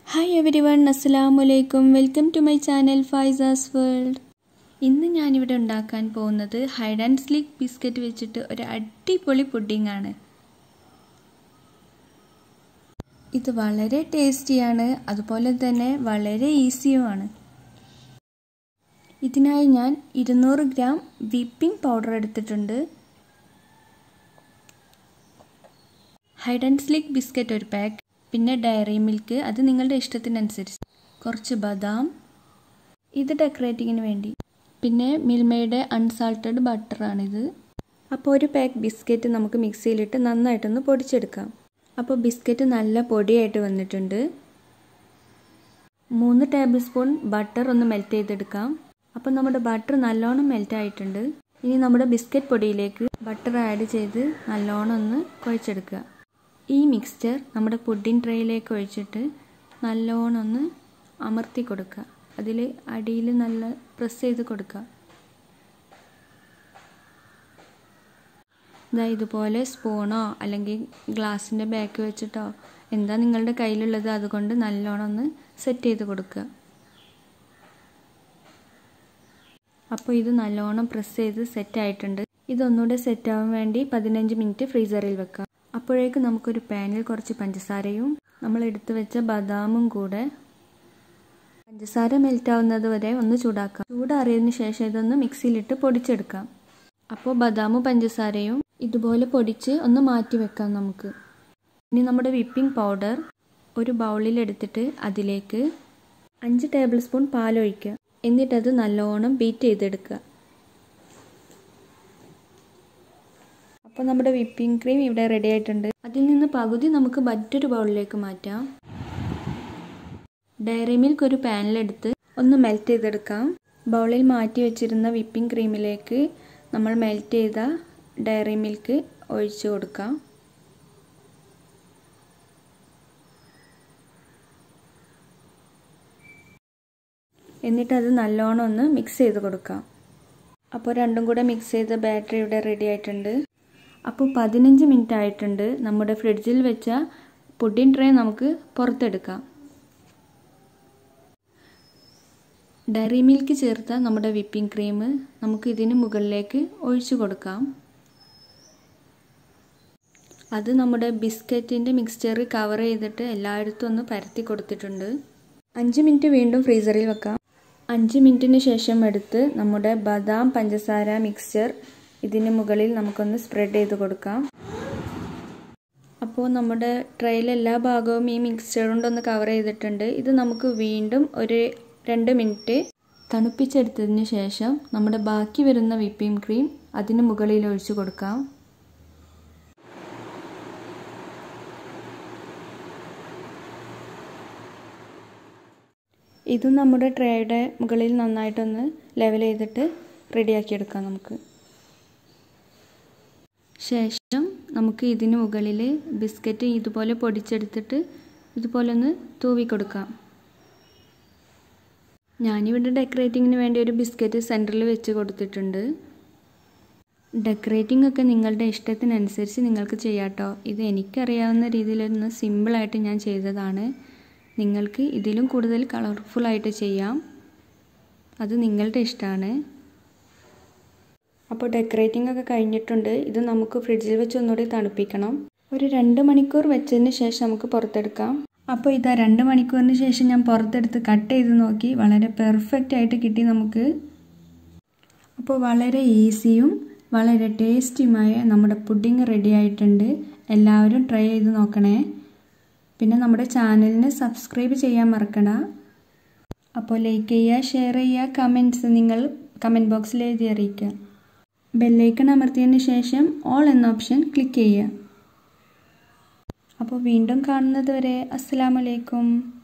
hi everyone അസ്സലാമലൈക്കും welcome to my channel Faiza's world ഇന്ന് ഞാനിവിടെ ഉണ്ടാക്കാൻ പോകുന്നത് ഹൈഡ് ആൻഡ് സ്ലീക്ക് ബിസ്ക്കറ്റ് വെച്ചിട്ട് ഒരു അടിപൊളി പുഡിംഗ് ആണ് ഇത് വളരെ ടേസ്റ്റിയാണ് അതുപോലെ തന്നെ വളരെ ഈസിയുമാണ് ഇതിനായി ഞാൻ ഇരുന്നൂറ് ഗ്രാം വിപ്പിംഗ് പൗഡർ എടുത്തിട്ടുണ്ട് ഹൈഡ് ആൻഡ് സ്ലീക്ക് ബിസ്ക്കറ്റ് ഒരു പാക്ക് പിന്നെ ഡയറി മിൽക്ക് അത് നിങ്ങളുടെ ഇഷ്ടത്തിനനുസരിച്ച് കുറച്ച് ബദാം ഇത് ഡെക്കറേറ്റിങ്ങിന് വേണ്ടി പിന്നെ മിൽമയുടെ അൺസാൾട്ടഡ് ബട്ടറാണിത് അപ്പോൾ ഒരു പാക്ക് ബിസ്ക്കറ്റ് നമുക്ക് മിക്സിയിലിട്ട് നന്നായിട്ടൊന്ന് പൊടിച്ചെടുക്കാം അപ്പോൾ ബിസ്ക്കറ്റ് നല്ല പൊടിയായിട്ട് വന്നിട്ടുണ്ട് മൂന്ന് ടേബിൾ സ്പൂൺ ബട്ടർ ഒന്ന് മെൽറ്റ് ചെയ്തെടുക്കാം അപ്പോൾ നമ്മുടെ ബട്ടർ നല്ലോണം മെൽറ്റ് ആയിട്ടുണ്ട് ഇനി നമ്മുടെ ബിസ്ക്കറ്റ് പൊടിയിലേക്ക് ബട്ടർ ആഡ് ചെയ്ത് നല്ലോണം ഒന്ന് കുഴച്ചെടുക്കുക ഈ മിക്സ്ചർ നമ്മുടെ പുഡിംഗ് ട്രേയിലേക്ക് ഒഴിച്ചിട്ട് നല്ലോണം ഒന്ന് അമർത്തി കൊടുക്കുക അതിൽ അടിയിൽ നല്ല പ്രസ് ചെയ്ത് കൊടുക്കുക ഇതാ ഇതുപോലെ സ്പൂണോ അല്ലെങ്കിൽ ഗ്ലാസിൻ്റെ ബാക്ക് വെച്ചിട്ടോ എന്താ നിങ്ങളുടെ കയ്യിലുള്ളത് അതുകൊണ്ട് നല്ലോണം ഒന്ന് സെറ്റ് ചെയ്ത് കൊടുക്കുക അപ്പോൾ ഇത് നല്ലോണം പ്രസ് ചെയ്ത് സെറ്റ് ആയിട്ടുണ്ട് ഇതൊന്നുകൂടെ സെറ്റ് ആവാൻ വേണ്ടി പതിനഞ്ച് മിനിറ്റ് ഫ്രീസറിൽ വെക്കാം അപ്പോഴേക്ക് നമുക്കൊരു പാനിൽ കുറച്ച് പഞ്ചസാരയും നമ്മൾ എടുത്തു വെച്ച ബദാമും കൂടെ പഞ്ചസാര മെൽറ്റ് ആവുന്നത് വരെ ഒന്ന് ചൂടാക്കാം ചൂടാറിയതിന് ശേഷം ഇതൊന്ന് മിക്സിയിലിട്ട് പൊടിച്ചെടുക്കാം അപ്പോൾ ബദാമും പഞ്ചസാരയും ഇതുപോലെ പൊടിച്ച് ഒന്ന് മാറ്റി വെക്കാം നമുക്ക് ഇനി നമ്മുടെ വിപ്പിംഗ് പൗഡർ ഒരു ബൗളിൽ എടുത്തിട്ട് അതിലേക്ക് അഞ്ച് ടേബിൾ സ്പൂൺ പാലൊഴിക്കുക എന്നിട്ടത് നല്ലോണം ബീറ്റ് ചെയ്തെടുക്കുക അപ്പോൾ നമ്മുടെ വിപ്പിംഗ് ക്രീം ഇവിടെ റെഡി ആയിട്ടുണ്ട് അതിൽ നിന്ന് പകുതി നമുക്ക് മറ്റൊരു ബൗളിലേക്ക് മാറ്റാം ഡയറി മിൽക്ക് ഒരു പാനിലെടുത്ത് ഒന്ന് മെൽറ്റ് ചെയ്തെടുക്കാം ബൗളിൽ മാറ്റി വെച്ചിരുന്ന വിപ്പിംഗ് ക്രീമിലേക്ക് നമ്മൾ മെൽറ്റ് ചെയ്ത ഡയറി മിൽക്ക് ഒഴിച്ചു കൊടുക്കാം എന്നിട്ട് അത് നല്ലോണം ഒന്ന് മിക്സ് ചെയ്ത് കൊടുക്കാം അപ്പോൾ രണ്ടും കൂടെ മിക്സ് ചെയ്ത ബാറ്ററി ഇവിടെ റെഡി ആയിട്ടുണ്ട് അപ്പോൾ പതിനഞ്ച് മിനിറ്റ് ആയിട്ടുണ്ട് നമ്മുടെ ഫ്രിഡ്ജിൽ വെച്ച പുഡിംഗ് ട്രേ നമുക്ക് പുറത്തെടുക്കാം ഡയറി മിൽക്ക് ചേർത്ത നമ്മുടെ വിപ്പിംഗ് ക്രീം നമുക്ക് ഇതിന് മുകളിലേക്ക് ഒഴിച്ചു കൊടുക്കാം അത് നമ്മുടെ ബിസ്ക്കറ്റിൻ്റെ മിക്സ്ചർ കവർ ചെയ്തിട്ട് എല്ലായിടത്തും ഒന്ന് പരത്തി കൊടുത്തിട്ടുണ്ട് അഞ്ച് മിനിറ്റ് വീണ്ടും ഫ്രീസറിൽ വെക്കാം അഞ്ച് മിനിറ്റിന് ശേഷം എടുത്ത് നമ്മുടെ ബദാം പഞ്ചസാര മിക്സ്ചർ ഇതിന് മുകളിൽ നമുക്കൊന്ന് സ്പ്രെഡ് ചെയ്ത് കൊടുക്കാം അപ്പോൾ നമ്മുടെ ട്രേയിൽ എല്ലാ ഭാഗവും ഈ മിക്സ്ചർ കൊണ്ടൊന്ന് കവർ ചെയ്തിട്ടുണ്ട് ഇത് നമുക്ക് വീണ്ടും ഒരു രണ്ട് മിനിറ്റ് തണുപ്പിച്ചെടുത്തതിന് ശേഷം നമ്മുടെ ബാക്കി വരുന്ന വിപ്പിംഗ് ക്രീം അതിന് മുകളിൽ ഒഴിച്ചു കൊടുക്കാം ഇത് നമ്മുടെ ട്രേയുടെ മുകളിൽ നന്നായിട്ടൊന്ന് ലെവൽ ചെയ്തിട്ട് റെഡിയാക്കിയെടുക്കാം നമുക്ക് ശേഷം നമുക്ക് ഇതിന് മുകളിൽ ബിസ്ക്കറ്റ് ഇതുപോലെ പൊടിച്ചെടുത്തിട്ട് ഇതുപോലെ ഒന്ന് തൂവി കൊടുക്കാം ഞാനിവിടെ ഡെക്കറേറ്റിങ്ങിന് വേണ്ടി ഒരു ബിസ്ക്കറ്റ് സെൻറ്ററിൽ വെച്ച് കൊടുത്തിട്ടുണ്ട് ഡെക്കറേറ്റിംഗ് ഒക്കെ നിങ്ങളുടെ ഇഷ്ടത്തിനനുസരിച്ച് നിങ്ങൾക്ക് ചെയ്യാട്ടോ ഇത് എനിക്കറിയാവുന്ന രീതിയിലൊന്ന് സിമ്പിളായിട്ട് ഞാൻ ചെയ്തതാണ് നിങ്ങൾക്ക് ഇതിലും കൂടുതൽ കളർഫുള്ളായിട്ട് ചെയ്യാം അത് നിങ്ങളുടെ ഇഷ്ടമാണ് അപ്പോൾ ഡെക്കറേറ്റിംഗ് ഒക്കെ കഴിഞ്ഞിട്ടുണ്ട് ഇത് നമുക്ക് ഫ്രിഡ്ജിൽ വെച്ച് ഒന്നുകൂടി തണുപ്പിക്കണം ഒരു രണ്ട് മണിക്കൂർ വെച്ചതിന് ശേഷം നമുക്ക് പുറത്തെടുക്കാം അപ്പോൾ ഇതാ രണ്ട് മണിക്കൂറിന് ശേഷം ഞാൻ പുറത്തെടുത്ത് കട്ട് ചെയ്ത് നോക്കി വളരെ പെർഫെക്റ്റ് ആയിട്ട് കിട്ടി നമുക്ക് അപ്പോൾ വളരെ ഈസിയും വളരെ ടേസ്റ്റിയുമായ നമ്മുടെ പുഡിങ് റെഡി ആയിട്ടുണ്ട് എല്ലാവരും ട്രൈ ചെയ്ത് നോക്കണേ പിന്നെ നമ്മുടെ ചാനലിന് സബ്സ്ക്രൈബ് ചെയ്യാൻ മറക്കണ്ട അപ്പോൾ ലൈക്ക് ചെയ്യുക ഷെയർ ചെയ്യുക കമൻറ്റ്സ് നിങ്ങൾ കമൻറ്റ് ബോക്സിൽ എഴുതി അറിയിക്കുക ബെല്ലൈക്കൺ അമർത്തിയതിന് ശേഷം ഓൾ എന്ന ഓപ്ഷൻ ക്ലിക്ക് ചെയ്യുക അപ്പോൾ വീണ്ടും കാണുന്നത് വരെ അസ്സാമലൈക്കും